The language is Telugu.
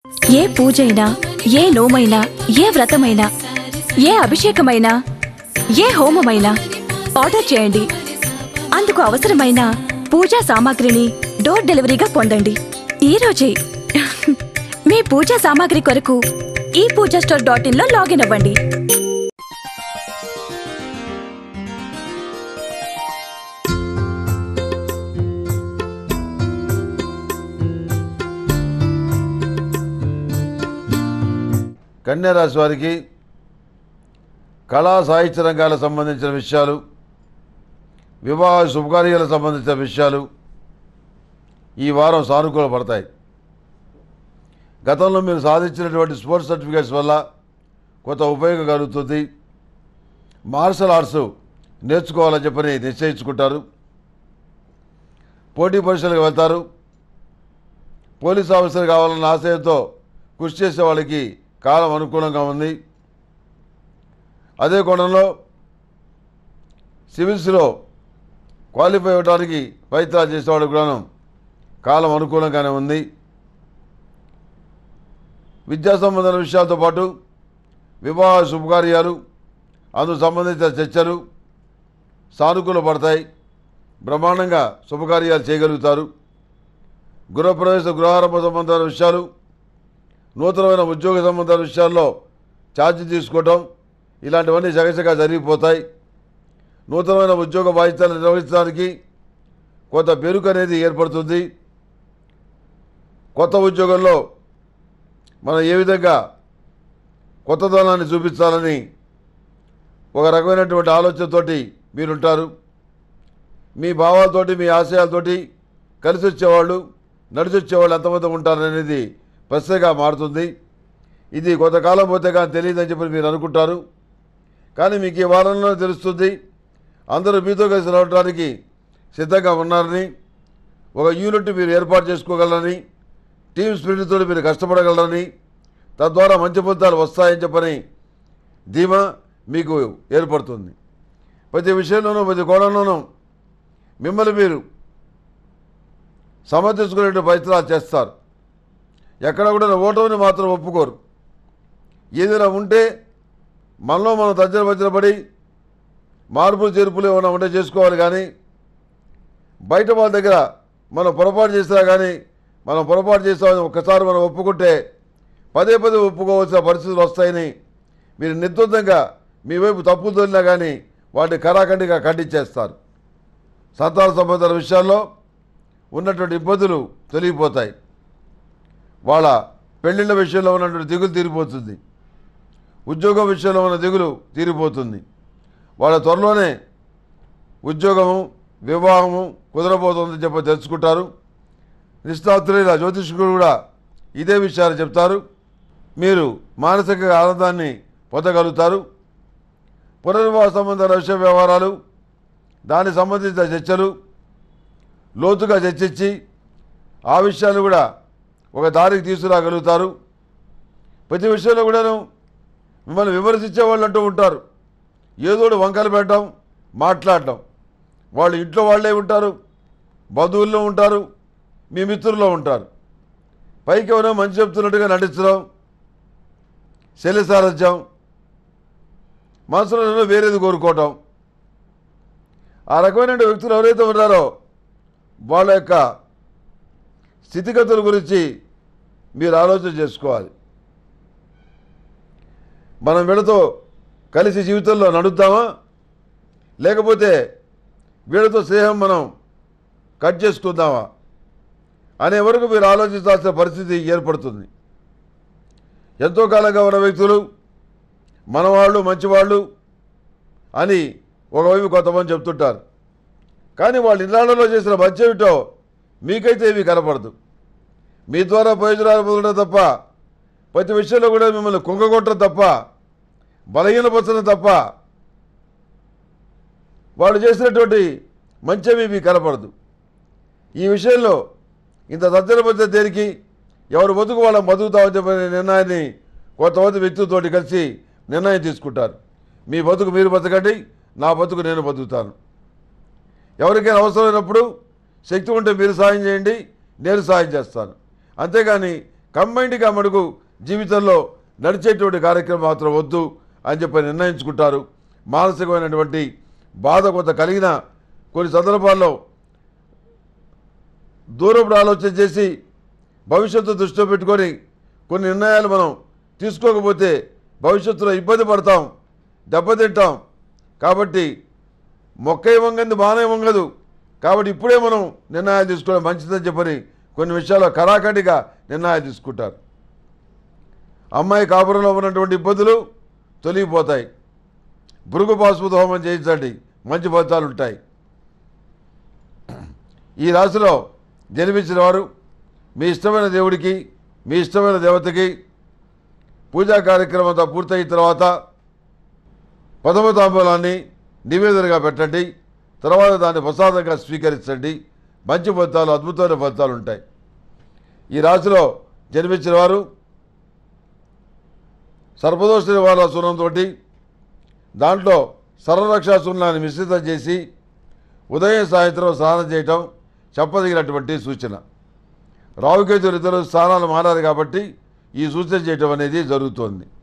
ఏ పూజైనా ఏ నోమైనా ఏ వ్రతమైనా ఏ అభిషేకమైనా ఏ హోమమైనా ఆర్డర్ చేయండి అందుకు అవసరమైన పూజా సామాగ్రిని డోర్ డెలివరీగా పొందండి ఈ రోజే మీ పూజా సామాగ్రి కొరకు ఈ పూజా స్టోర్ డాట్ ఇన్ లో లాగిన్ అవ్వండి కన్యారాశి వారికి కళా సాహిత్య రంగాలకు సంబంధించిన విషయాలు వివాహ శుభకార్యాలకు సంబంధించిన విషయాలు ఈ వారం సానుకూల పడతాయి గతంలో మీరు సాధించినటువంటి స్పోర్ట్స్ సర్టిఫికేట్స్ వల్ల కొంత ఉపయోగం కలుగుతుంది మార్షల్ ఆర్ట్స్ నేర్చుకోవాలని చెప్పని నిశ్చయించుకుంటారు పోటీ పరీక్షలకు వెళ్తారు పోలీస్ ఆఫీసర్ కావాలన్న ఆశయంతో కృషి చేసే వాళ్ళకి కాలం అనుకూలంగా ఉంది అదే కోణంలో సివిల్స్లో క్వాలిఫై అవ్వడానికి ప్రయత్నాలు చేసేవాళ్ళకి కూడాను కాలం అనుకూలంగానే ఉంది విద్యా సంబంధమైన విషయాలతో పాటు వివాహ శుభకార్యాలు అందుకు సంబంధించిన చర్చలు సానుకూల పడతాయి బ్రహ్మాండంగా శుభకార్యాలు చేయగలుగుతారు గృహప్రవేశ గృహారంభ సంబంధమైన విషయాలు నూతనమైన ఉద్యోగ సంబంధాల విషయాల్లో ఛార్జ్ తీసుకోవటం ఇలాంటివన్నీ జగజగా జరిగిపోతాయి నూతనమైన ఉద్యోగ బాధ్యతలు నిర్వహించడానికి కొంత బెరుకు అనేది ఏర్పడుతుంది కొత్త ఉద్యోగంలో మనం ఏ విధంగా కొత్తదనాన్ని చూపించాలని ఒక రకమైనటువంటి ఆలోచనతోటి మీరుంటారు మీ భావాలతోటి మీ ఆశయాలతోటి కలిసి వచ్చేవాళ్ళు నడిచి వచ్చేవాళ్ళు ఎంతమంది ఉంటారనేది ప్రశ్నగా మారుతుంది ఇది కొంతకాలం పోతే కానీ తెలియదని చెప్పి మీరు అనుకుంటారు కానీ మీకు ఈ వారంలో తెలుస్తుంది అందరూ మీతో కలిసి రావడానికి సిద్ధంగా ఉన్నారని ఒక యూనిట్ మీరు ఏర్పాటు చేసుకోగలరని టీమ్ స్పిరిట్తో మీరు కష్టపడగలరని తద్వారా మంచి ఫలితాలు వస్తాయని చెప్పని ధీమా మీకు ఏర్పడుతుంది ప్రతి విషయంలోనూ ప్రతి కోణంలోనూ మిమ్మల్ని మీరు సమర్థించుకునే ప్రయత్నాలు చేస్తారు ఎక్కడ కూడా ఓటమిని మాత్రం ఒప్పుకోరు ఏదైనా ఉంటే మనలో మనం తజ్జల మధ్యన పడి మార్పులు చేర్పులు ఏమైనా ఉంటే చేసుకోవాలి కానీ బయట వాళ్ళ దగ్గర మనం పొరపాటు చేసినా కానీ మనం పొరపాటు చేస్తామని ఒక్కసారి మనం ఒప్పుకుంటే పదే పదే ఒప్పుకోవాల్సిన పరిస్థితులు వస్తాయని మీరు నిర్ద్వందంగా మీ వైపు తప్పులు తోలినా కానీ వాటిని కరాఖండిగా ఖండించేస్తారు సంతాన సంబంధాల విషయాల్లో ఉన్నటువంటి ఇబ్బందులు తొలగిపోతాయి వాళ్ళ పెళ్ళిళ్ళ విషయంలో ఉన్నటువంటి దిగులు తీరిపోతుంది ఉద్యోగం విషయంలో ఉన్న దిగులు తీరిపోతుంది వాళ్ళ త్వరలోనే ఉద్యోగము వివాహము కుదరబోతుందని చెప్పి తెలుసుకుంటారు నిష్ణాతులైన జ్యోతిష్కులు కూడా ఇదే విషయాలు చెప్తారు మీరు మానసిక ఆనందాన్ని పొందగలుగుతారు పునర్వివాహ సంబంధాల విషయ వ్యవహారాలు దానికి సంబంధించిన చర్చలు లోతుగా చర్చించి ఆ విషయాలు కూడా ఒక దారికి తీసుకురాగలుగుతారు ప్రతి విషయంలో కూడాను మిమ్మల్ని విమర్శించే వాళ్ళు అంటూ ఉంటారు ఏదో ఒకటి వంకలు పెట్టడం మాట్లాడటం వాళ్ళు ఇంట్లో వాళ్ళే ఉంటారు బంధువుల్లో ఉంటారు మీ మిత్రుల్లో ఉంటారు పైకి ఎవరో మంచి చెప్తున్నట్టుగా నటించడం శల్య సారథ్యం మనసులో వేరేది కోరుకోవటం ఆ రకమైన వ్యక్తులు ఎవరైతే ఉన్నారో వాళ్ళ యొక్క స్థితిగతుల గురించి మీరు ఆలోచన చేసుకోవాలి మనం వీళ్ళతో కలిసి జీవితంలో నడుద్దామా లేకపోతే వీళ్ళతో స్నేహం మనం కట్ చేసుకుందామా అనే వరకు మీరు ఆలోచించాల్సిన పరిస్థితి ఏర్పడుతుంది ఎంతో కాలంగా ఉన్న వ్యక్తులు మనవాళ్ళు మంచివాళ్ళు అని ఒకవైపు కొంతమంది చెప్తుంటారు కానీ వాళ్ళు ఇన్నాళ్లలో చేసిన మంచి ఏమిటో మీకైతే ఇవి కనపడదు మీ ద్వారా ప్రయోజనాలు పొందడం తప్ప ప్రతి విషయంలో కూడా మిమ్మల్ని కుంగగొట్టడం తప్ప బలహీనపరచడం తప్ప వాళ్ళు చేసినటువంటి మంచివి మీకు కనపడదు ఈ విషయంలో ఇంత సజ్జన మధ్య దేనికి ఎవరు బతుకు వాళ్ళ బతుకుతామని చెప్పిన నిర్ణయాన్ని కొంతమంది వ్యక్తులతోటి కలిసి నిర్ణయం తీసుకుంటారు మీ బతుకు మీరు బతకండి నా బతుకు నేను బతుకుతాను ఎవరికైనా అవసరమైనప్పుడు శక్తి ఉంటే మీరు సాయం చేయండి నేను సాయం చేస్తాను అంతేగాని కంబైన్డ్గా మడుగు జీవితంలో నడిచేటువంటి కార్యక్రమం మాత్రం వద్దు అని చెప్పి నిర్ణయించుకుంటారు మానసికమైనటువంటి బాధ కొంత కలిగిన కొన్ని సందర్భాల్లో దూరపు ఆలోచన చేసి భవిష్యత్తు దృష్టిలో పెట్టుకొని కొన్ని నిర్ణయాలు మనం తీసుకోకపోతే భవిష్యత్తులో ఇబ్బంది పడతాం దెబ్బతింటాం కాబట్టి మొక్క వంగంది బాగానే వంగదు కాబట్టి ఇప్పుడే మనం నిర్ణయాలు తీసుకోవడం మంచిదని చెప్పని కొన్ని విషయాల్లో కరాఖండిగా నిర్ణయాలు తీసుకుంటారు అమ్మాయి కాపురంలో ఉన్నటువంటి ఇబ్బందులు తొలగిపోతాయి భృగు పాశుపత హోమం చేయించండి మంచి ఫలితాలు ఉంటాయి ఈ రాశిలో జన్మించిన వారు మీ ఇష్టమైన దేవుడికి మీ ఇష్టమైన దేవతకి పూజా కార్యక్రమం అంతా పూర్తయిన తర్వాత ప్రథమ తాంబూలాన్ని నివేదనగా పెట్టండి తర్వాత దాన్ని ప్రసాదంగా స్వీకరించండి మంచి ఫలితాలు అద్భుతమైన ఫలితాలు ఉంటాయి ఈ రాశిలో జన్మించిన వారు సర్పదోష నివారణ సున్నంతో దాంట్లో సర్వరక్షా సున్నాన్ని మిశ్రితం చేసి ఉదయం సాయంత్రం స్నానం చేయటం చెప్పదగినటువంటి సూచన రావుకేతులు ఇద్దరు స్థానాలు మారారు కాబట్టి ఈ సూచన చేయటం అనేది జరుగుతోంది